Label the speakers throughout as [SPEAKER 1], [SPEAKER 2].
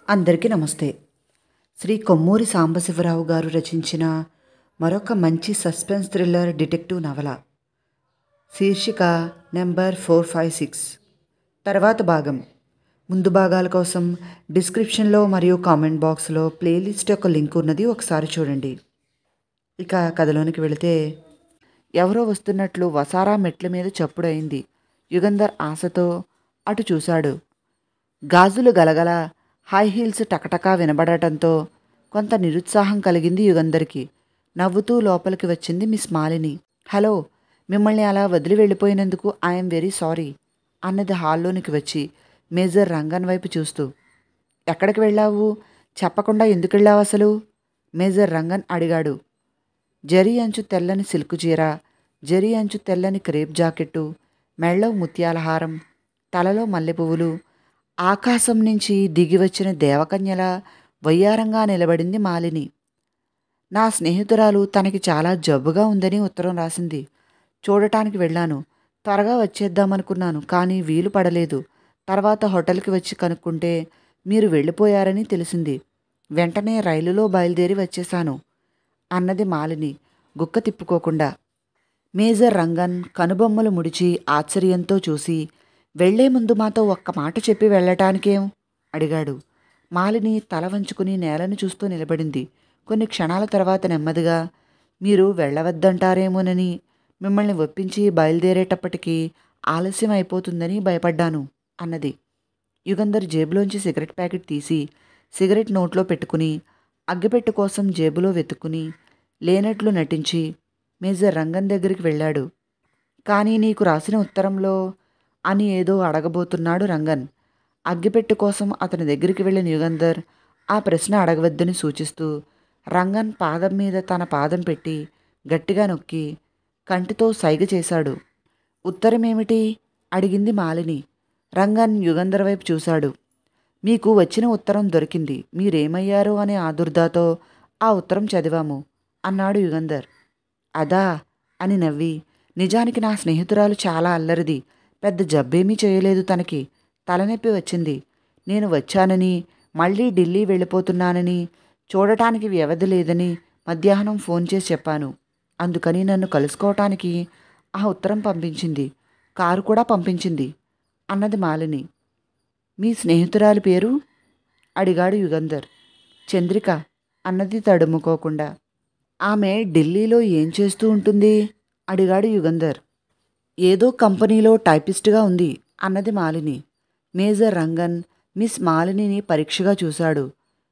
[SPEAKER 1] అందరికీ నమస్తే శ్రీ కొమ్మూరి సాంబశివరావు గారు రచించిన మరొక మంచి సస్పెన్స్ థ్రిల్లర్ డిటెక్టివ్ నవల శీర్షిక నెంబర్ ఫోర్ ఫైవ్ సిక్స్ తర్వాత భాగం ముందు భాగాల కోసం డిస్క్రిప్షన్లో మరియు కామెంట్ బాక్స్లో ప్లేలిస్ట్ యొక్క లింక్ ఉన్నది ఒకసారి చూడండి ఇక కథలోనికి వెళితే ఎవరో వస్తున్నట్లు వసారా మెట్ల మీద చప్పుడైంది యుగంధర్ ఆశతో అటు చూశాడు గాజులు గలగల హై హీల్స్ టకటకా వినబడటంతో కొంత నిరుత్సాహం కలిగింది యుగంధర్కి నవ్వుతూ లోపలికి వచ్చింది మిస్ మాలిని హలో మిమ్మల్ని అలా వదిలి వెళ్ళిపోయినందుకు ఐఎమ్ వెరీ సారీ అన్నది హాల్లోనికి వచ్చి మేజర్ రంగన్ వైపు చూస్తూ ఎక్కడికి వెళ్ళావు చెప్పకుండా ఎందుకు వెళ్ళావు అసలు మేజర్ రంగన్ అడిగాడు జరీ అంచు తెల్లని సిల్కు చీర జరీ అంచు తెల్లని క్రేప్ జాకెట్టు మెళ్ళో ముత్యాల హారం తలలో మల్లెపువ్వులు ఆకాశం నుంచి దిగివచ్చిన దేవకన్యల వయ్యారంగా నిలబడింది మాలిని నా స్నేహితురాలు తనకి చాలా జబ్బుగా ఉందని ఉత్తరం రాసింది చూడటానికి వెళ్ళాను త్వరగా వచ్చేద్దామనుకున్నాను కానీ వీలు పడలేదు తర్వాత హోటల్కి వచ్చి కనుక్కుంటే మీరు వెళ్ళిపోయారని తెలిసింది వెంటనే రైలులో బయలుదేరి వచ్చేశాను అన్నది మాలిని గుక్క తిప్పుకోకుండా మేజర్ రంగన్ కనుబొమ్మలు ముడిచి ఆశ్చర్యంతో చూసి వెళ్లే ముందు మాతో ఒక్క మాట చెప్పి వెళ్ళటానికేం అడిగాడు మాలిని తల వంచుకుని నేలను చూస్తూ నిలబడింది కొన్ని క్షణాల తర్వాత నెమ్మదిగా మీరు వెళ్ళవద్దంటారేమోనని మిమ్మల్ని ఒప్పించి బయలుదేరేటప్పటికీ ఆలస్యం అయిపోతుందని భయపడ్డాను అన్నది యుగంధర్ జేబులోంచి సిగరెట్ ప్యాకెట్ తీసి సిగరెట్ నోట్లో పెట్టుకుని అగ్గిపెట్టు కోసం జేబులో వెతుక్కుని లేనట్లు నటించి మేజర్ రంగన్ దగ్గరికి వెళ్ళాడు కానీ నీకు రాసిన ఉత్తరంలో అని ఏదో అడగబోతున్నాడు రంగన్ అగ్గిపెట్టు కోసం అతని దగ్గరికి వెళ్ళిన యుగంధర్ ఆ ప్రశ్న అడగవద్దని సూచిస్తూ రంగన్ పాదం మీద తన పాదం పెట్టి గట్టిగా నొక్కి కంటితో సైగ చేశాడు ఉత్తరమేమిటి అడిగింది మాలిని రంగన్ యుగంధర్ వైపు చూశాడు మీకు వచ్చిన ఉత్తరం దొరికింది మీరేమయ్యారో అనే ఆదుర్దాతో ఆ ఉత్తరం చదివాము అన్నాడు యుగంధర్ అదా అని నవ్వి నిజానికి నా స్నేహితురాలు చాలా అల్లరిది పెద్ద జబ్బేమీ చేయలేదు తనకి తలనొప్పి వచ్చింది నేను వచ్చానని మళ్ళీ ఢిల్లీ వెళ్ళిపోతున్నానని చూడటానికి వ్యవధి లేదని మధ్యాహ్నం ఫోన్ చేసి చెప్పాను అందుకని నన్ను కలుసుకోవటానికి ఆ ఉత్తరం పంపించింది కారు కూడా పంపించింది అన్నది మాలిని మీ స్నేహితురాలి పేరు అడిగాడు యుగంధర్ చంద్రిక అన్నది తడుముకోకుండా ఆమె ఢిల్లీలో ఏం చేస్తూ ఉంటుంది అడిగాడు యుగంధర్ ఏదో కంపెనీలో టైపిస్ట్గా ఉంది అన్నది మాలిని మేజర్ రంగన్ మిస్ మాలినిని పరీక్షగా చూశాడు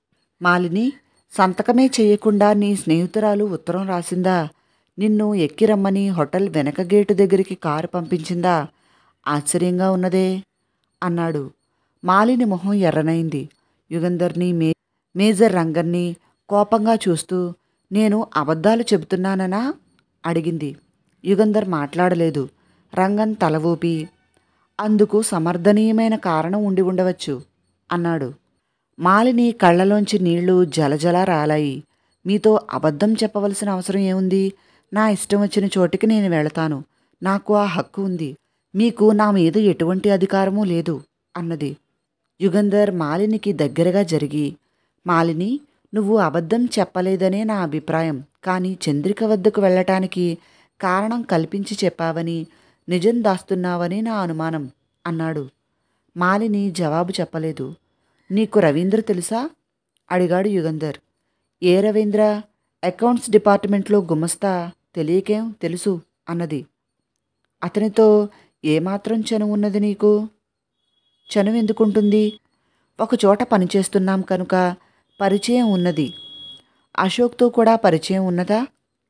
[SPEAKER 1] మాలిని సంతకమే చేయకుండా నీ స్నేహితురాలు ఉత్తరం రాసిందా నిన్ను ఎక్కిరమ్మని హోటల్ వెనక గేటు దగ్గరికి కారు పంపించిందా ఆశ్చర్యంగా ఉన్నదే అన్నాడు మాలిని మొహం ఎర్రనైంది యుగంధర్ని మే మేజర్ రంగన్ని కోపంగా చూస్తూ నేను అబద్ధాలు చెబుతున్నాననా అడిగింది యుగంధర్ మాట్లాడలేదు రంగన్ తల ఊపి అందుకు సమర్థనీయమైన కారణం ఉండి ఉండవచ్చు అన్నాడు మాలిని కళ్ళలోంచి నీళ్లు జలజల రాలాయి మీతో అబద్ధం చెప్పవలసిన అవసరం ఏముంది నా ఇష్టం వచ్చిన చోటికి నేను వెళతాను నాకు ఆ హక్కు ఉంది మీకు నా మీద ఎటువంటి అధికారమూ లేదు అన్నది యుగంధర్ మాలినికి దగ్గరగా జరిగి మాలిని నువ్వు అబద్ధం చెప్పలేదనే నా అభిప్రాయం కానీ చంద్రిక వద్దకు వెళ్ళటానికి కారణం కల్పించి చెప్పావని నిజం దాస్తున్నావని నా అనుమానం అన్నాడు మాలిని జవాబు చెప్పలేదు నీకు రవీంద్ర తెలుసా అడిగాడు యుగంధర్ ఏ రవీంద్ర అకౌంట్స్ డిపార్ట్మెంట్లో గుమస్తా తెలియకేం తెలుసు అన్నది అతనితో ఏమాత్రం చనువు ఉన్నది నీకు చనువు ఎందుకుంటుంది ఒకచోట పనిచేస్తున్నాం కనుక పరిచయం ఉన్నది అశోక్తో కూడా పరిచయం ఉన్నదా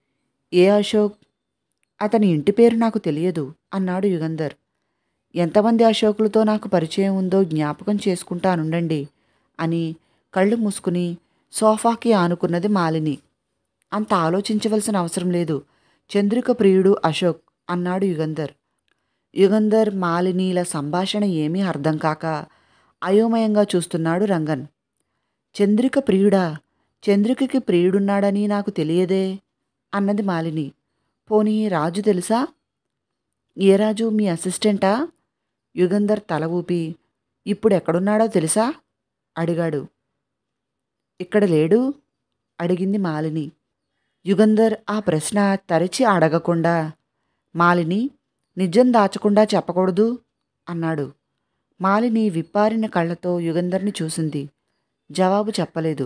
[SPEAKER 1] ఏ అశోక్ అతని ఇంటి పేరు నాకు తెలియదు అన్నాడు యుగంధర్ ఎంతమంది అశోకులతో నాకు పరిచయం ఉందో జ్ఞాపకం చేసుకుంటానుండండి అని కళ్ళు మూసుకుని సోఫాకి ఆనుకున్నది మాలిని అంత ఆలోచించవలసిన అవసరం లేదు చంద్రిక ప్రియుడు అశోక్ అన్నాడు యుగంధర్ యుగంధర్ మాలినీల సంభాషణ ఏమీ అర్థం కాక అయోమయంగా చూస్తున్నాడు రంగన్ చంద్రిక ప్రియుడా చంద్రికకి ప్రియుడున్నాడని నాకు తెలియదే అన్నది మాలిని పోనీ రాజు తెలుసా ఏ రాజు మీ అసిస్టెంటా యుగంధర్ తల ఊపి ఇప్పుడు ఎక్కడున్నాడో తెలుసా అడిగాడు ఇక్కడ లేడు అడిగింది మాలిని యుగంధర్ ఆ ప్రశ్న తరచి అడగకుండా మాలిని నిజం దాచకుండా చెప్పకూడదు అన్నాడు మాలిని విప్పారిన కళ్ళతో యుగంధర్ని చూసింది జవాబు చెప్పలేదు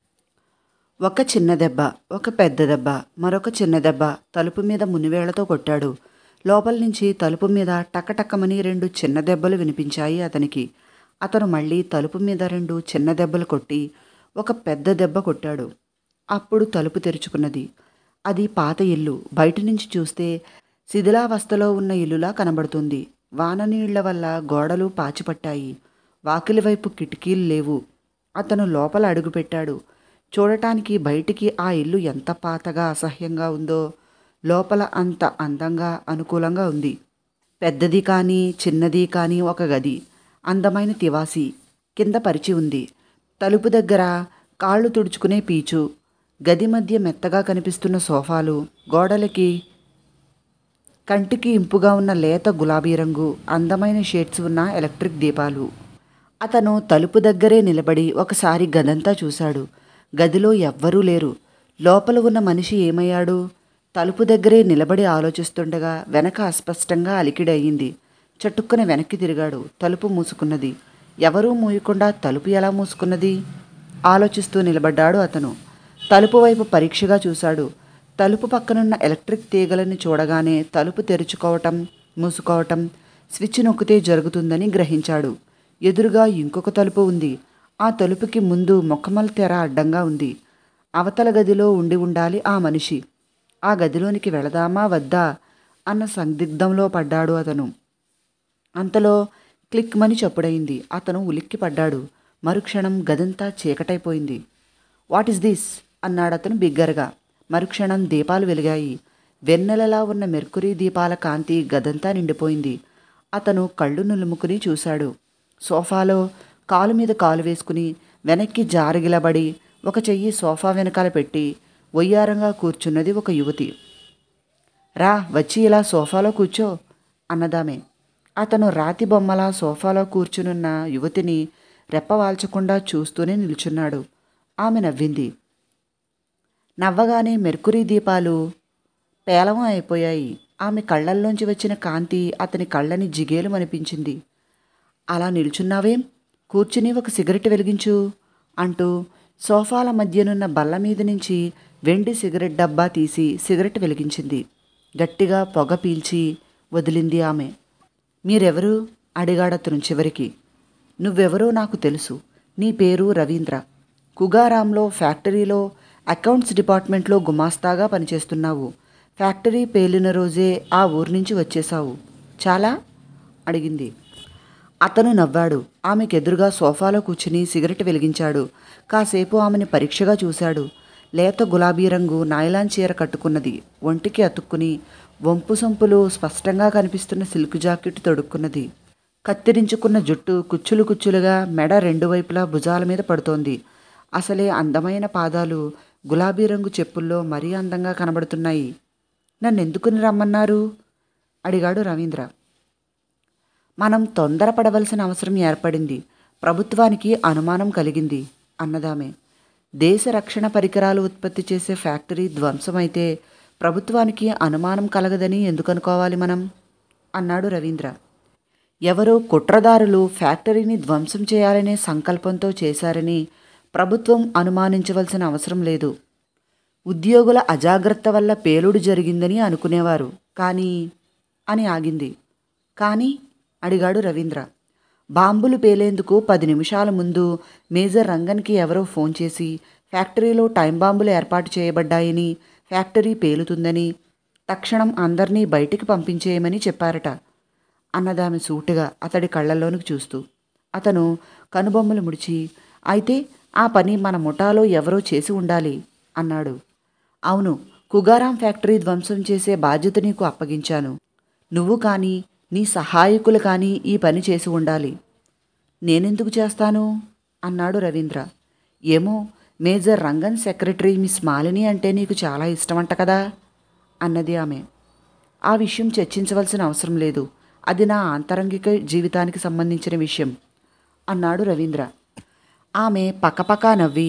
[SPEAKER 1] ఒక చిన్న దెబ్బ ఒక పెద్ద దెబ్బ మరొక చిన్న దెబ్బ తలుపు మీద మునివేళ్లతో కొట్టాడు లోపల నుంచి తలుపు మీద టకటకమని రెండు చిన్న దెబ్బలు వినిపించాయి అతనికి అతను మళ్ళీ తలుపు మీద రెండు చిన్న దెబ్బలు కొట్టి ఒక పెద్ద దెబ్బ కొట్టాడు అప్పుడు తలుపు తెరుచుకున్నది అది పాత ఇల్లు బయట నుంచి చూస్తే శిథిలావస్థలో ఉన్న ఇల్లులా కనబడుతుంది వాన నీళ్ల వల్ల గోడలు పాచిపట్టాయి వాకిలి వైపు కిటికీలు లేవు అతను లోపల అడుగుపెట్టాడు చూడటానికి బయటికి ఆ ఇల్లు ఎంత పాతగా అసహ్యంగా ఉందో లోపల అంత అందంగా అనుకూలంగా ఉంది పెద్దది కానీ చిన్నది కానీ ఒక గది అందమైన తివాసి కింద పరిచి ఉంది తలుపు దగ్గర కాళ్ళు తుడుచుకునే పీచు గది మధ్య మెత్తగా కనిపిస్తున్న సోఫాలు గోడలకి కంటికి ఇంపుగా ఉన్న లేత గులాబీ రంగు అందమైన షేడ్స్ ఉన్న ఎలక్ట్రిక్ దీపాలు అతను తలుపు దగ్గరే నిలబడి ఒకసారి గదంతా చూశాడు గదిలో ఎవ్వరూ లేరు లోపల ఉన్న మనిషి ఏమయ్యాడు తలుపు దగ్గరే నిలబడి ఆలోచిస్తుండగా వెనక అస్పష్టంగా అలికిడి అయ్యింది చటుక్కున వెనక్కి తిరిగాడు తలుపు మూసుకున్నది ఎవరూ మూయకుండా తలుపు ఎలా మూసుకున్నది ఆలోచిస్తూ నిలబడ్డాడు అతను తలుపు వైపు పరీక్షగా చూశాడు తలుపు పక్కనున్న ఎలక్ట్రిక్ తీగలని చూడగానే తలుపు తెరుచుకోవటం మూసుకోవటం స్విచ్ నొక్కితే జరుగుతుందని గ్రహించాడు ఎదురుగా ఇంకొక తలుపు ఉంది ఆ తలుపుకి ముందు మొక్కమల తెర అడ్డంగా ఉంది అవతల గదిలో ఉండి ఉండాలి ఆ మనిషి ఆ గదిలోనికి వెళదామా వద్దా అన్న సందిగ్ధంలో పడ్డాడు అతను అంతలో క్లిక్ మని చప్పుడైంది అతను ఉలిక్కి పడ్డాడు మరుక్షణం గదంతా చీకటైపోయింది వాట్ ఇస్ దిస్ అన్నాడు అతను బిగ్గరగా మరుక్షణం దీపాలు వెలిగాయి వెన్నెలలా ఉన్న మెర్కురీ దీపాల కాంతి గదంతా నిండిపోయింది అతను కళ్ళు నులుముకుని చూశాడు సోఫాలో కాలు మీద కాలు వేసుకుని వెనక్కి జారగిలబడి ఒక చెయ్యి సోఫా వెనకాల పెట్టి వయ్యారంగా కూర్చున్నది ఒక యువతి రా వచ్చి ఇలా సోఫాలో కూర్చో అన్నదామె అతను రాతి బొమ్మలా సోఫాలో కూర్చునున్న యువతిని రెప్పవాల్చకుండా చూస్తూనే నిల్చున్నాడు ఆమె నవ్వింది నవ్వగానే మెర్కురీ దీపాలు పేలవం అయిపోయాయి ఆమె కళ్ళల్లోంచి వచ్చిన కాంతి అతని కళ్ళని జిగేలు అనిపించింది అలా నిల్చున్నావేం కూర్చుని ఒక సిగరెట్ వెలిగించు అంటూ సోఫాల మధ్యనున్న బల్ల మీద నుంచి వెండి సిగరెట్ డబ్బా తీసి సిగరెట్ వెలిగించింది గట్టిగా పొగ పీల్చి వదిలింది ఆమె మీరెవరు అడిగాడతను చివరికి నువ్వెవరో నాకు తెలుసు నీ పేరు రవీంద్ర కుగారాంలో ఫ్యాక్టరీలో అకౌంట్స్ డిపార్ట్మెంట్లో గుమాస్తాగా పనిచేస్తున్నావు ఫ్యాక్టరీ పేలిన రోజే ఆ ఊరు నుంచి వచ్చేశావు చాలా అడిగింది అతను నవ్వాడు ఆమెకు ఎదురుగా సోఫాలో కూర్చుని సిగరెట్ వెలిగించాడు కాసేపు ఆమెని పరీక్షగా చూశాడు లేత గులాబీ రంగు నాయలాన్ చీర కట్టుకున్నది ఒంటికి అతుక్కుని వంపు సొంపులు స్పష్టంగా కనిపిస్తున్న సిల్క్ జాకెట్ తొడుక్కున్నది కత్తిరించుకున్న జుట్టు కుచ్చులు కుచ్చులుగా మెడ రెండు వైపులా భుజాల మీద పడుతోంది అసలే అందమైన పాదాలు గులాబీ రంగు చెప్పుల్లో మరీ అందంగా కనబడుతున్నాయి నన్నెందుకుని రమ్మన్నారు అడిగాడు రవీంద్ర మనం తొందరపడవలసిన అవసరం ఏర్పడింది ప్రభుత్వానికి అనుమానం కలిగింది అన్నదామె దేశ రక్షణ పరికరాలు ఉత్పత్తి చేసే ఫ్యాక్టరీ ధ్వంసమైతే ప్రభుత్వానికి అనుమానం కలగదని ఎందుకనుకోవాలి మనం అన్నాడు రవీంద్ర ఎవరో కుట్రదారులు ఫ్యాక్టరీని ధ్వంసం చేయాలనే సంకల్పంతో చేశారని ప్రభుత్వం అనుమానించవలసిన అవసరం లేదు ఉద్యోగుల అజాగ్రత్త వల్ల పేలుడు జరిగిందని అనుకునేవారు కానీ అని ఆగింది కానీ అడిగాడు రవీంద్ర బాంబులు పేలేందుకు పది నిమిషాల ముందు మేజర్ రంగన్కి ఎవరో ఫోన్ చేసి ఫ్యాక్టరీలో టైం బాంబులు ఏర్పాటు చేయబడ్డాయని ఫ్యాక్టరీ పేలుతుందని తక్షణం అందర్నీ బయటికి పంపించేయమని చెప్పారట అన్నదామె సూటిగా అతడి కళ్ళల్లోనికి చూస్తూ అతను కనుబొమ్మలు ముడిచి అయితే ఆ పని మన ముఠాలో ఎవరో చేసి ఉండాలి అన్నాడు అవును కుగారాం ఫ్యాక్టరీ ధ్వంసం చేసే బాధ్యత నీకు అప్పగించాను నువ్వు కానీ నీ సహాయకులు కానీ ఈ పని చేసి ఉండాలి నేనెందుకు చేస్తాను అన్నాడు రవీంద్ర ఏమో major Rangan secretary miss Malini అంటే నీకు చాలా ఇష్టమంట కదా అన్నది ఆమె ఆ విషయం చర్చించవలసిన అవసరం లేదు అది నా ఆంతరంగిక జీవితానికి సంబంధించిన విషయం అన్నాడు రవీంద్ర ఆమె పక్కపక్క నవ్వి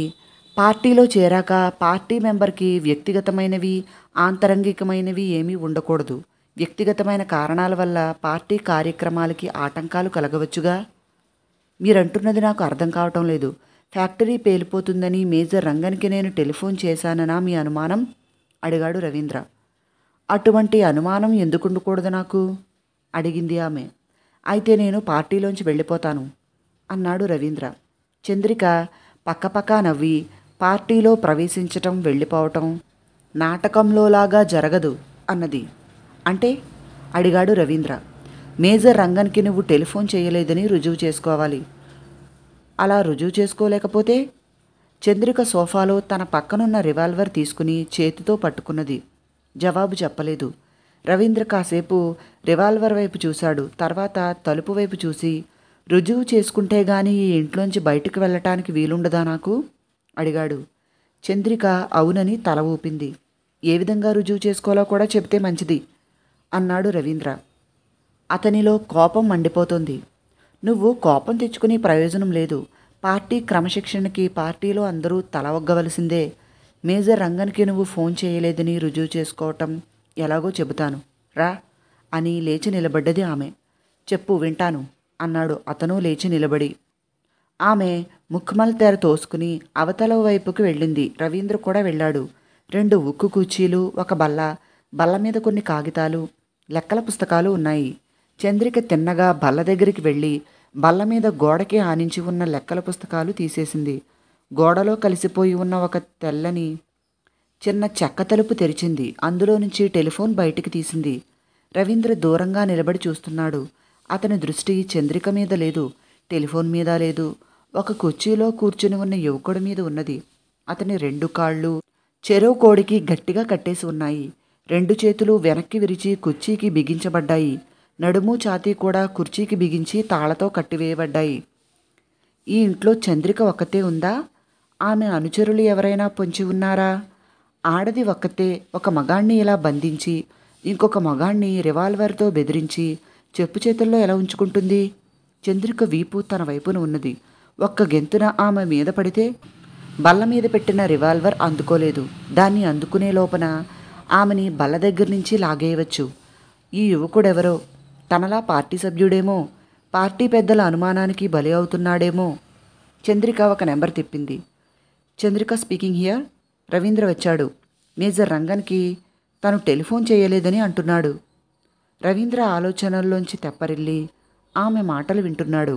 [SPEAKER 1] పార్టీలో చేరాక పార్టీ మెంబర్కి వ్యక్తిగతమైనవి ఆంతరంగికమైనవి ఏమీ ఉండకూడదు వ్యక్తిగతమైన కారణాల వల్ల పార్టీ కార్యక్రమాలకి ఆటంకాలు కలగవచ్చుగా మీరంటున్నది నాకు అర్థం కావటం లేదు ఫ్యాక్టరీ పేలిపోతుందని మేజర్ రంగన్కి నేను టెలిఫోన్ చేశాననా మీ అనుమానం అడిగాడు రవీంద్ర అటువంటి అనుమానం ఎందుకు ఉండకూడదు నాకు అడిగింది ఆమె అయితే నేను పార్టీలోంచి వెళ్ళిపోతాను అన్నాడు రవీంద్ర చంద్రిక పక్కపక్క నవ్వి పార్టీలో ప్రవేశించటం వెళ్ళిపోవటం నాటకంలోలాగా జరగదు అన్నది అంటే అడిగాడు రవీంద్ర మేజర్ రంగన్కి నువ్వు టెలిఫోన్ చేయలేదని రుజువు చేసుకోవాలి అలా రుజువు చేసుకోలేకపోతే చంద్రిక సోఫాలో తన పక్కనున్న రివాల్వర్ తీసుకుని చేతితో పట్టుకున్నది జవాబు చెప్పలేదు రవీంద్ర కాసేపు రివాల్వర్ వైపు చూశాడు తర్వాత తలుపు వైపు చూసి రుజువు చేసుకుంటే గాని ఈ ఇంట్లోంచి బయటకు వెళ్ళటానికి వీలుండదా నాకు అడిగాడు చంద్రిక అవునని తల ఊపింది ఏ విధంగా రుజువు చేసుకోవాలో కూడా చెబితే మంచిది అన్నాడు రవీంద్ర అతనిలో కోపం మండిపోతుంది నువ్వు కోపం తెచ్చుకుని ప్రయోజనం లేదు పార్టీ క్రమశిక్షణకి పార్టీలో అందరూ తల ఒగ్గవలసిందే మేజర్ రంగన్కి నువ్వు ఫోన్ చేయలేదని రుజువు చేసుకోవటం ఎలాగో చెబుతాను రా అని లేచి నిలబడ్డది ఆమె చెప్పు వింటాను అన్నాడు అతను లేచి నిలబడి ఆమె ముక్కుమల తెర తోసుకుని అవతల వైపుకి వెళ్ళింది రవీంద్ర కూడా వెళ్ళాడు రెండు ఉక్కు కుర్చీలు ఒక బల్ల బల్ల మీద కొన్ని కాగితాలు లెక్కల పుస్తకాలు ఉన్నాయి చంద్రిక తిన్నగా బల్ల దగ్గరికి వెళ్ళి బల్ల మీద గోడకి ఆనించి ఉన్న లెక్కల పుస్తకాలు తీసేసింది గోడలో కలిసిపోయి ఉన్న ఒక తెల్లని చిన్న చెక్క తలుపు తెరిచింది అందులో నుంచి టెలిఫోన్ బయటికి తీసింది రవీంద్ర దూరంగా నిలబడి చూస్తున్నాడు అతని దృష్టి చంద్రిక మీద లేదు టెలిఫోన్ మీద లేదు ఒక కుర్చీలో కూర్చుని ఉన్న యువకుడి మీద ఉన్నది అతని రెండు కాళ్ళు చెరో కోడికి గట్టిగా కట్టేసి ఉన్నాయి రెండు చేతులు వెనక్కి విరిచి కుర్చీకి బిగించబడ్డాయి నడుము ఛాతీ కూడా కుర్చీకి బిగించి తాళతో కట్టివేయబడ్డాయి ఈ ఇంట్లో చంద్రిక ఒక్కతే ఉందా ఆమె అనుచరులు ఎవరైనా పొంచి ఉన్నారా ఆడది ఒక్కతే ఒక మగాణ్ణి ఇలా బంధించి ఇంకొక మగాణ్ణి రివాల్వర్తో బెదిరించి చెప్పు చేతుల్లో ఎలా ఉంచుకుంటుంది చంద్రిక వీపు తన వైపున ఉన్నది ఒక్క గెంతున ఆమె మీద పడితే బల్ల మీద పెట్టిన రివాల్వర్ అందుకోలేదు దాన్ని అందుకునే లోపన ఆమెని బల్ల దగ్గర నుంచి లాగేయవచ్చు ఈ యువకుడెవరో తనలా పార్టీ సభ్యుడేమో పార్టీ పెద్దల అనుమానానికి బలి అవుతున్నాడేమో చంద్రిక ఒక నెంబర్ తిప్పింది చంద్రిక స్పీకింగ్ హియర్ రవీంద్ర వచ్చాడు మేజర్ రంగన్కి తను టెలిఫోన్ చేయలేదని అంటున్నాడు రవీంద్ర ఆలోచనల్లోంచి తెప్పరిల్లి ఆమె మాటలు వింటున్నాడు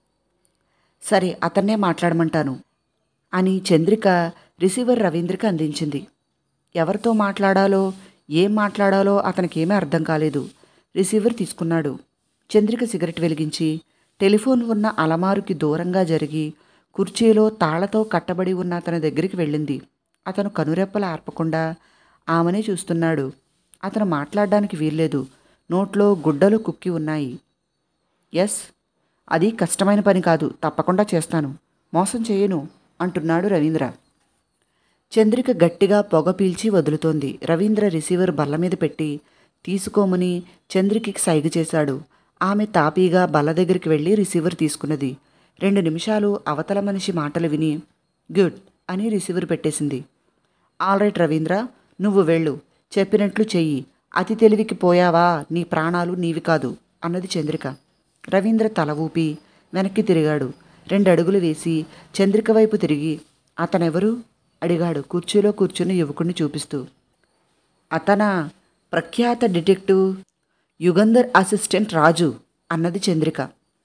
[SPEAKER 1] సరే అతన్నే మాట్లాడమంటాను అని చంద్రిక రిసీవర్ రవీంద్రకి అందించింది ఎవరితో మాట్లాడాలో ఏం మాట్లాడాలో అతనికేమీ అర్థం కాలేదు రిసీవర్ తీసుకున్నాడు చంద్రిక సిగరెట్ వెలిగించి టెలిఫోన్ ఉన్న అలమారుకి దూరంగా జరిగి కుర్చీలో తాళతో కట్టబడి ఉన్న అతని దగ్గరికి వెళ్ళింది అతను కనురెప్పలు ఆర్పకుండా ఆమెనే చూస్తున్నాడు అతను మాట్లాడడానికి వీల్లేదు నోట్లో గుడ్డలు కుక్కి ఉన్నాయి ఎస్ అది కష్టమైన పని కాదు తప్పకుండా చేస్తాను మోసం చేయను అంటున్నాడు రవీంద్ర చంద్రిక గట్టిగా పొగ పీల్చి వదులుతోంది రవీంద్ర రిసీవర్ బల్ల మీద పెట్టి తీసుకోమని చంద్రికి సైగ చేశాడు ఆమె తాపీగా బల్ల దగ్గరికి వెళ్ళి రిసీవర్ తీసుకున్నది రెండు నిమిషాలు అవతల మనిషి మాటలు విని గుడ్ అని రిసీవర్ పెట్టేసింది ఆల్ రైట్ రవీంద్ర నువ్వు వెళ్ళు చెప్పినట్లు చెయ్యి అతి తెలివికి పోయావా నీ ప్రాణాలు నీవి కాదు అన్నది చంద్రిక రవీంద్ర తల ఊపి వెనక్కి తిరిగాడు రెండు అడుగులు వేసి చంద్రిక వైపు తిరిగి అతనెవరు అడిగాడు కుర్చీలో కూర్చుని యువకుడిని చూపిస్తూ అతన ప్రఖ్యాత డిటెక్టివ్ యుగంధర్ అసిస్టెంట్ రాజు అన్నది చంద్రిక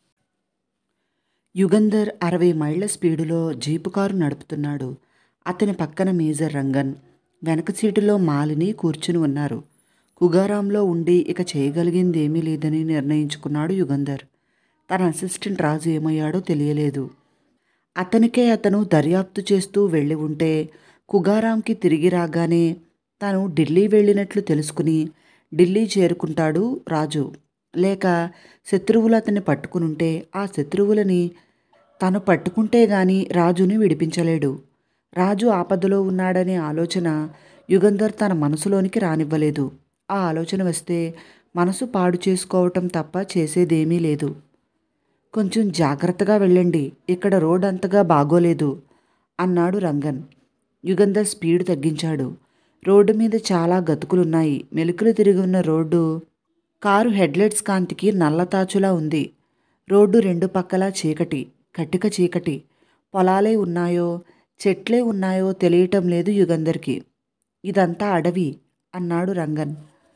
[SPEAKER 1] యుగంధర్ అరవై మైళ్ళ స్పీడులో జీపు కారు నడుపుతున్నాడు అతని పక్కన మేజర్ రంగన్ వెనక సీటులో మాలిని కూర్చుని ఉన్నారు కుగారాంలో ఉండి ఇక చేయగలిగింది ఏమీ లేదని నిర్ణయించుకున్నాడు యుగంధర్ తన అసిస్టెంట్ రాజు ఏమయ్యాడో తెలియలేదు అతనికే అతను దర్యాప్తు చేస్తూ వెళ్ళి ఉంటే కుగారాంకి తిరిగి రాగానే తాను ఢిల్లీ వెళ్ళినట్లు తెలుసుకుని ఢిల్లీ చేరుకుంటాడు రాజు లేక శత్రువులు అతన్ని పట్టుకునుంటే ఆ శత్రువులని తను పట్టుకుంటే గాని రాజుని విడిపించలేడు రాజు ఆపదలో ఉన్నాడనే ఆలోచన యుగంధర్ తన మనసులోనికి రానివ్వలేదు ఆ ఆలోచన వస్తే మనసు పాడు చేసుకోవటం తప్ప చేసేదేమీ లేదు కొంచెం జాగ్రత్తగా వెళ్ళండి ఇక్కడ రోడ్ అంతగా బాగోలేదు అన్నాడు రంగన్ యుగంధర్ స్పీడ్ తగ్గించాడు రోడ్డు మీద చాలా గతుకులున్నాయి మెలుకులు తిరిగి ఉన్న రోడ్డు కారు హెడ్లైట్స్ కాంతికి నల్లతాచులా ఉంది రోడ్డు రెండు పక్కలా చీకటి కట్టిక చీకటి పొలాలే ఉన్నాయో చెట్లే ఉన్నాయో తెలియటం లేదు యుగంధర్కి ఇదంతా అడవి అన్నాడు రంగన్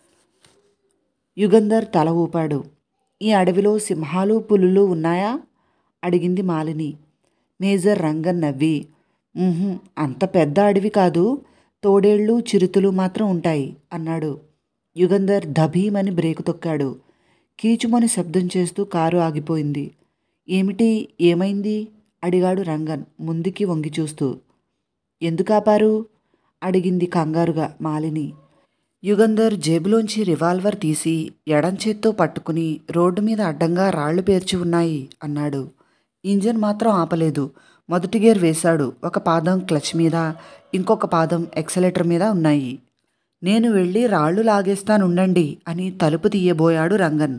[SPEAKER 1] యుగంధర్ తల ఊపాడు ఈ అడవిలో సింహాలు పులులు ఉన్నాయా అడిగింది మాలిని మేజర్ రంగన్ నవ్వి "ఉహుం, అంత పెద్ద అడవి కాదు తోడేళ్ళు చిరుతులు మాత్రం ఉంటాయి అన్నాడు యుగంధర్ ధభీమని బ్రేకు తొక్కాడు కీచుమని శబ్దం చేస్తూ కారు ఆగిపోయింది ఏమిటి ఏమైంది అడిగాడు రంగన్ ముందుకి వంగి చూస్తూ ఎందుకు ఆపారు అడిగింది కంగారుగా మాలిని యుగంధర్ జేబులోంచి రివాల్వర్ తీసి ఎడం చేత్తో పట్టుకుని రోడ్డు మీద అడ్డంగా రాళ్లు పేర్చి ఉన్నాయి అన్నాడు ఇంజన్ మాత్రం ఆపలేదు మొదటి గేర్ వేశాడు ఒక పాదం క్లచ్ మీద ఇంకొక పాదం ఎక్సలేటర్ మీద ఉన్నాయి నేను వెళ్ళి రాళ్ళు లాగేస్తానుండండి అని తలుపు తీయబోయాడు రంగన్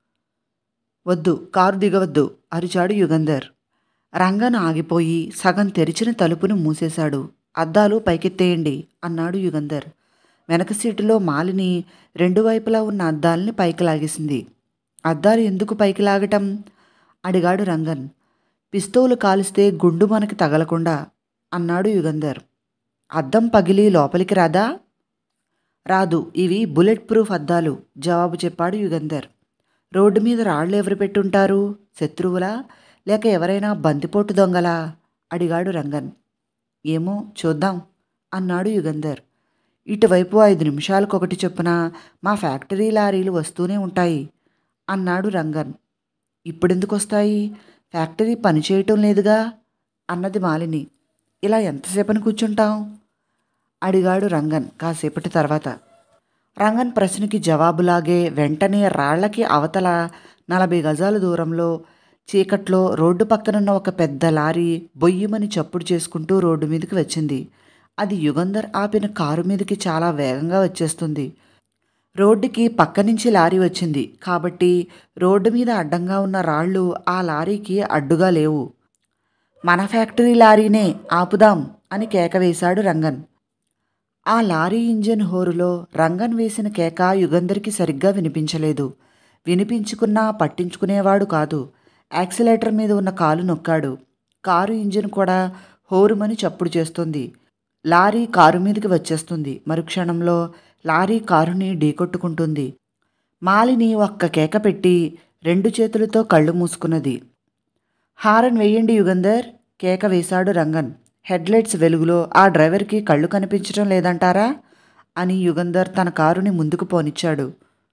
[SPEAKER 1] వద్దు కారు దిగవద్దు అరిచాడు యుగంధర్ రంగన్ ఆగిపోయి సగం తెరిచిన తలుపును మూసేశాడు అద్దాలు పైకెత్తేయండి అన్నాడు యుగంధర్ వెనక సీటులో మాలిని రెండు వైపులా ఉన్న అద్దాలని పైకి లాగేసింది అద్దాలు ఎందుకు పైకి లాగటం అడిగాడు రంగన్ పిస్తోలు కాలిస్తే గుండు మనకి తగలకుండా అన్నాడు యుగంధర్ అద్దం పగిలి లోపలికి రాదా రాదు ఇవి బుల్లెట్ ప్రూఫ్ అద్దాలు జవాబు చెప్పాడు యుగంధర్ రోడ్డు మీద రాళ్ళు ఎవరు పెట్టుంటారు శత్రువులా లేక ఎవరైనా బందిపోటు దొంగలా అడిగాడు రంగన్ ఏమో చూద్దాం అన్నాడు యుగంధర్ ఇటువైపు ఐదు నిమిషాలకొకటి చొప్పున మా ఫ్యాక్టరీ లారీలు వస్తూనే ఉంటాయి అన్నాడు రంగన్ ఇప్పుడెందుకు వస్తాయి ఫ్యాక్టరీ పనిచేయటం లేదుగా అన్నది మాలిని ఇలా ఎంతసేపని కూర్చుంటాం అడిగాడు రంగన్ కాసేపటి తర్వాత రంగన్ ప్రశ్నకి జవాబులాగే వెంటనే రాళ్లకి అవతల నలభై గజాల దూరంలో చీకట్లో రోడ్డు పక్కనున్న ఒక పెద్ద లారీ బొయ్యమని చప్పుడు చేసుకుంటూ రోడ్డు మీదకి వచ్చింది అది యుగంధర్ ఆపిన కారు మీదకి చాలా వేగంగా వచ్చేస్తుంది రోడ్డుకి పక్క నుంచి లారీ వచ్చింది కాబట్టి రోడ్డు మీద అడ్డంగా ఉన్న రాళ్ళు ఆ లారీకి అడ్డుగా లేవు మన ఫ్యాక్టరీ లారీనే ఆపుదాం అని కేక వేశాడు రంగన్ ఆ లారీ ఇంజిన్ హోరులో రంగన్ వేసిన కేక యుగంధర్కి సరిగ్గా వినిపించలేదు వినిపించుకున్నా పట్టించుకునేవాడు కాదు యాక్సిలేటర్ మీద ఉన్న కాలు నొక్కాడు కారు ఇంజిన్ కూడా హోరుమని చప్పుడు చేస్తుంది లారీ కారు మీదకి వచ్చేస్తుంది మరుక్షణంలో లారీ కారుని ఢీకొట్టుకుంటుంది మాలిని ఒక్క కేక పెట్టి రెండు చేతులతో కళ్ళు మూసుకున్నది హారన్ వెయ్యండి యుగంధర్ కేక వేశాడు రంగన్ హెడ్లైట్స్ వెలుగులో ఆ డ్రైవర్కి కళ్ళు కనిపించడం లేదంటారా అని యుగంధర్ తన కారుని ముందుకు పోనిచ్చాడు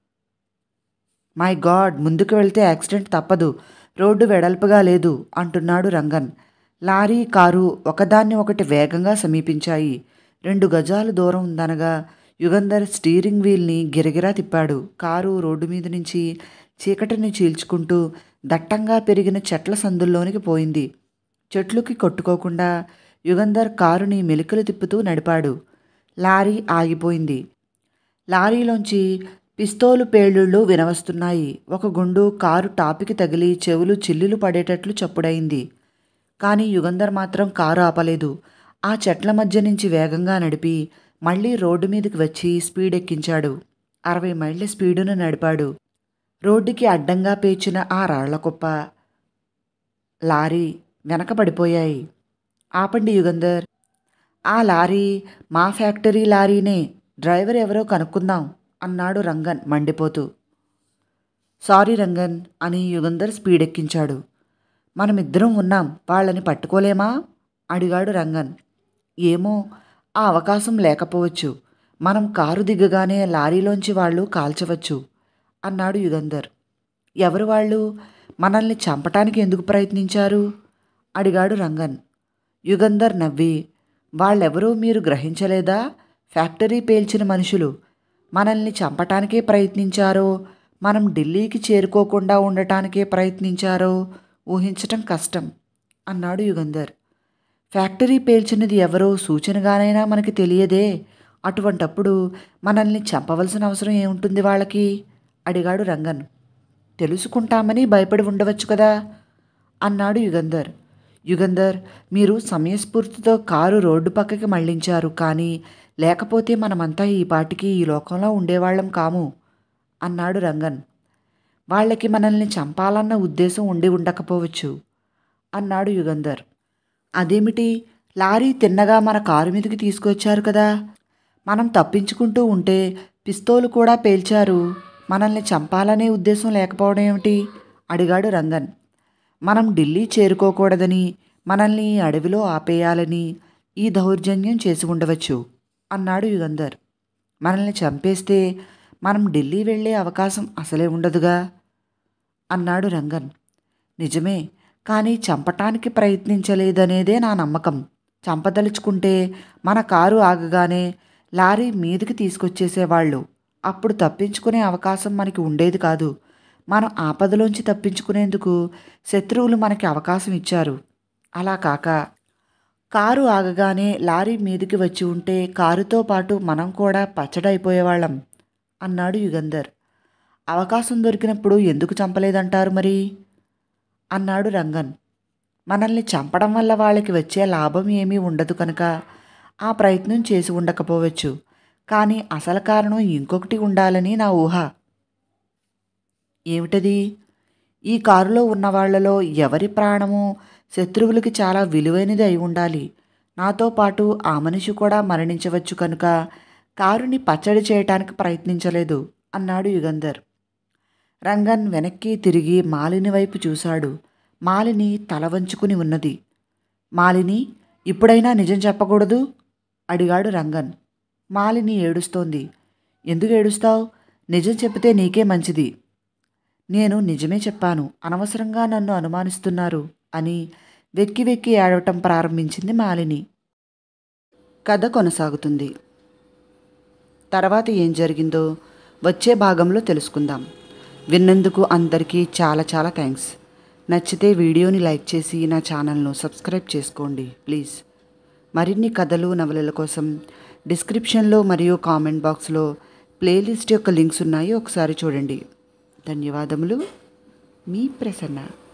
[SPEAKER 1] మై గాడ్ ముందుకు వెళ్తే యాక్సిడెంట్ తప్పదు రోడ్డు వెడల్పుగా లేదు అంటున్నాడు రంగన్ లారీ కారు ఒకదాన్ని ఒకటి వేగంగా సమీపించాయి రెండు గజాలు దూరం ఉందనగా యుగంధర్ స్టీరింగ్ వీల్ని గిరగిరా తిప్పాడు కారు రోడ్డు మీద నుంచి చీకటిని చీల్చుకుంటూ దట్టంగా పెరిగిన చెట్ల సందుల్లోనికి పోయింది చెట్లుకి కొట్టుకోకుండా యుగంధర్ కారుని మెలికలు తిప్పుతూ నడిపాడు లారీ ఆగిపోయింది లారీలోంచి పిస్తోలు పేలుళ్ళు వినవస్తున్నాయి ఒక గుండు కారు టాపికి తగిలి చెవులు చిల్లులు పడేటట్లు చప్పుడైంది కానీ యుగంధర్ మాత్రం కారు ఆపలేదు ఆ చెట్ల మధ్య నుంచి వేగంగా నడిపి మళ్ళీ రోడ్డు మీదకి వచ్చి స్పీడ్ ఎక్కించాడు అరవై మైళ్ళ స్పీడును నడిపాడు రోడ్డుకి అడ్డంగా పేర్చిన ఆ రాళ్ల కుప్ప లారీ వెనకబడిపోయాయి ఆపండి యుగంధర్ ఆ లారీ మా ఫ్యాక్టరీ లారీనే డ్రైవర్ ఎవరో కనుక్కుందాం అన్నాడు రంగన్ మండిపోతూ సారీ రంగన్ అని యుగంధర్ స్పీడ్ ఎక్కించాడు మనమిద్దరం ఉన్నాం వాళ్ళని పట్టుకోలేమా అడిగాడు రంగన్ ఏమో ఆ అవకాశం లేకపోవచ్చు మనం కారు దిగగానే లారీలోంచి వాళ్ళు కాల్చవచ్చు అన్నాడు యుగంధర్ ఎవరు వాళ్ళు మనల్ని చంపటానికి ఎందుకు ప్రయత్నించారు అడిగాడు రంగన్ యుగంధర్ నవ్వి వాళ్ళెవరూ మీరు గ్రహించలేదా ఫ్యాక్టరీ పేల్చిన మనుషులు మనల్ని చంపటానికే ప్రయత్నించారో మనం ఢిల్లీకి చేరుకోకుండా ఉండటానికే ప్రయత్నించారో ఊహించటం కష్టం అన్నాడు యుగంధర్ ఫ్యాక్టరీ పేల్చినది ఎవరో సూచనగానైనా మనకి తెలియదే అటువంటప్పుడు మనల్ని చంపవలసిన అవసరం ఏముంటుంది వాళ్ళకి అడిగాడు రంగన్ తెలుసుకుంటామని భయపడి ఉండవచ్చు కదా అన్నాడు యుగంధర్ యుగంధర్ మీరు సమయస్ఫూర్తితో కారు రోడ్డు పక్కకి మళ్లించారు కానీ లేకపోతే మనమంతా ఈ పాటికి ఈ లోకంలో ఉండేవాళ్ళం కాము అన్నాడు రంగన్ వాళ్ళకి మనల్ని చంపాలన్న ఉద్దేశం ఉండి ఉండకపోవచ్చు అన్నాడు యుగంధర్ అదేమిటి లారీ తిన్నగా మన కారు మీదకి తీసుకొచ్చారు కదా మనం తప్పించుకుంటూ ఉంటే పిస్తోలు కూడా పేల్చారు మనల్ని చంపాలనే ఉద్దేశం లేకపోవడం ఏమిటి అడిగాడు రంగన్ మనం ఢిల్లీ చేరుకోకూడదని మనల్ని ఈ అడవిలో ఆపేయాలని ఈ దౌర్జన్యం చేసి ఉండవచ్చు అన్నాడు యుగంధర్ మనల్ని చంపేస్తే మనం ఢిల్లీ వెళ్ళే అవకాశం అసలే ఉండదుగా అన్నాడు రంగన్ నిజమే కానీ చంపటానికి ప్రయత్నించలేదనేదే నా నమ్మకం చంపదలుచుకుంటే మన కారు ఆగగానే లారీ మీదికి తీసుకొచ్చేసేవాళ్ళు అప్పుడు తప్పించుకునే అవకాశం మనకి ఉండేది కాదు మనం ఆపదలోంచి తప్పించుకునేందుకు శత్రువులు మనకి అవకాశం ఇచ్చారు అలా కాక కారు ఆగగానే లారీ మీదికి వచ్చి ఉంటే కారుతో పాటు మనం కూడా పచ్చడైపోయేవాళ్ళం అన్నాడు యుగంధర్ అవకాశం దొరికినప్పుడు ఎందుకు చంపలేదంటారు మరి అన్నాడు రంగన్ మనల్ని చంపడం వల్ల వాళ్ళకి వచ్చే లాభం ఏమీ ఉండదు కనుక ఆ ప్రయత్నం చేసి ఉండకపోవచ్చు కానీ అసలు కారణం ఇంకొకటి ఉండాలని నా ఊహ ఏమిటది ఈ కారులో ఉన్న వాళ్ళలో ఎవరి ప్రాణము శత్రువులకి చాలా విలువైనది అయి ఉండాలి నాతో పాటు ఆ మనిషి కూడా మరణించవచ్చు కనుక కారుని పచ్చడి చేయటానికి ప్రయత్నించలేదు అన్నాడు యుగంధర్ రంగన్ వెనక్కి తిరిగి మాలిని వైపు చూశాడు మాలిని తల వంచుకుని ఉన్నది మాలిని ఇప్పుడైనా నిజం చెప్పకూడదు అడిగాడు రంగన్ మాలిని ఏడుస్తోంది ఎందుకు ఏడుస్తావు నిజం చెప్తే నీకే మంచిది నేను నిజమే చెప్పాను అనవసరంగా నన్ను అనుమానిస్తున్నారు అని వెక్కి వెక్కి ఏడవటం ప్రారంభించింది మాలిని కథ కొనసాగుతుంది తర్వాత ఏం జరిగిందో వచ్చే భాగంలో తెలుసుకుందాం విన్నందుకు అందరికీ చాలా చాలా థ్యాంక్స్ నచ్చితే వీడియోని లైక్ చేసి నా ఛానల్ను సబ్స్క్రైబ్ చేసుకోండి ప్లీజ్ మరిన్ని కథలు నవలల కోసం డిస్క్రిప్షన్లో మరియు కామెంట్ బాక్స్లో ప్లేలిస్ట్ యొక్క లింక్స్ ఉన్నాయి ఒకసారి చూడండి ధన్యవాదములు మీ ప్రసన్న